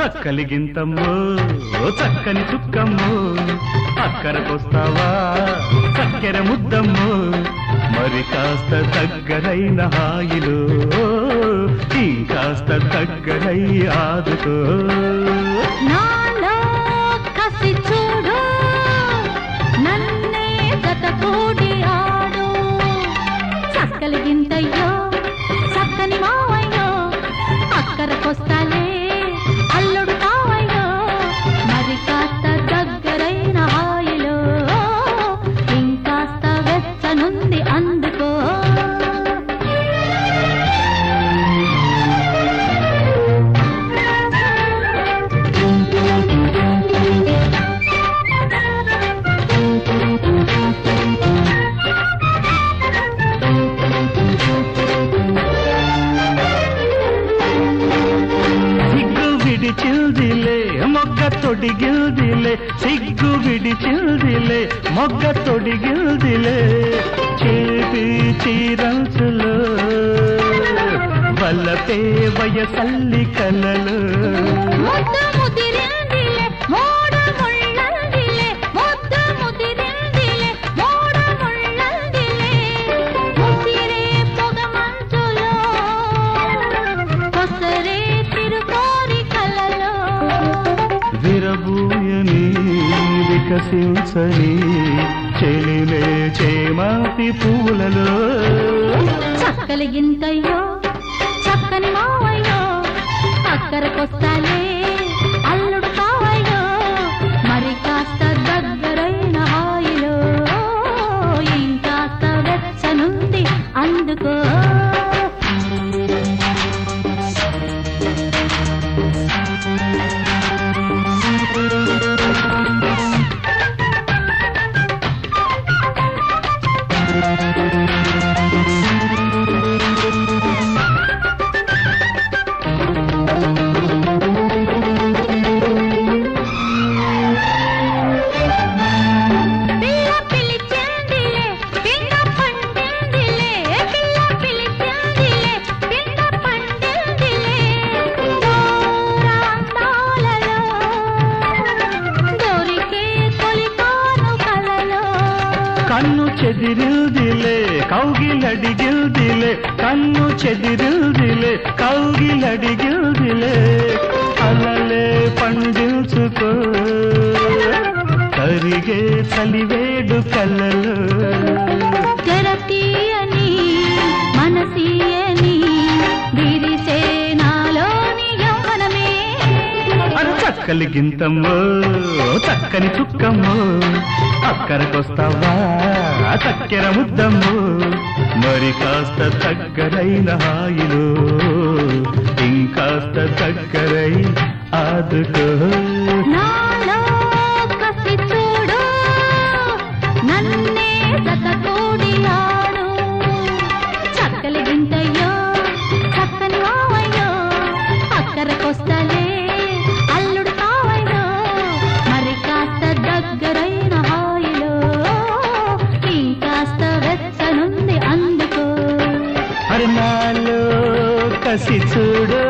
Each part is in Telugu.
చక్కలిగింతమ్మో ఓ చక్కని చుక్కమ్మో అక్కరకొస్తావా చక్కెర ముద్దమ్మో మరి కాస్త దగ్గరైన హాయిలో ఇంకాస్త దగ్గరై ఆదుకో నాలో కసి చూడు నన్నే గత కూడి ఆడు చక్కలిగింతయ్యో చక్కని మావయ్యో అక్కరకొస్తాలే అల్లుడు కావయ్యో మరి కాస్త దగ్గరైన హాయిలో ఇంకాస్త వెచ్చనుంది అందుకో సిగ్గు విడిచిల్దిలే మొగ్గ తొడిగిల్దిలే సిగ్గు విడిచిల్దిలే మొగ్గ తొడిగిల్దిలే చేపి చీరంచులో వల్లపే వయసల్లి కలలు ముద్దు ముదిరిందిలే మోడ ముళ్ళందిలే ముద్దు ముదిరిందిలే మోడ ముళ్ళందిలే ముసిరే పొగ మంచులో కొసరే తిరుకోరి కలలో విరబూయని వికసించని చెలిలే చేమాతి పూలలో చక్కలిగింతయ్యో చక్కని మావయ్యో అక్కరకొస్తాలే అల్లుడు కావయ్యో మరి కాస్త దగ్గరైన హాయిలో ఇంకాస్త వెచ్చనుంది అందుకో పిల్ల పిలిచిందిలే పిండ పండిందిలే పిల్ల పిలిచిందిలే పిండ పండిందిలే దూరాంతాలలో దొరికే తొలికాను కలలో కన్ను చెదిరిల్దిలే కౌగిలడిగిల్దిలే కన్ను చెదిరిల్దిలే కౌగిలడిగిల్దిలే అలలే పండించుకో కరిగే చలివేడు కలలు తెరతీయని మనసీయని విరిసే నాలోని యవ్వనమే అది చక్కలి గింతమ్మో చక్కని చుక్కమ్మో అక్కరకొస్తావా చక్కెర ముద్దమ్మో మరి కాస్త దగ్గరైన హాయిలో ఇంకాస్త దగ్గరై ఆదుకో నాలో కసి చూడు నన్నే జత కూడి ఆడు చక్కలి గింతయ్యో చక్కని మావయ్యో అక్కరకొస్తలే అల్లుడు కావయ్యో మరి కాస్త దగ్గరైన హాయిలో ఇంకాస్త వెచ్చనుంది అందుకో మరి నాలో కసి చూడు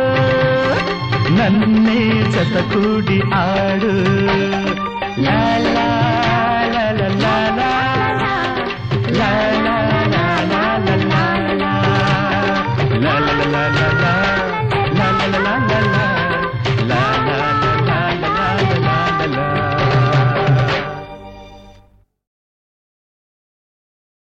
నన్నే చతకూడి ఆడు లా లా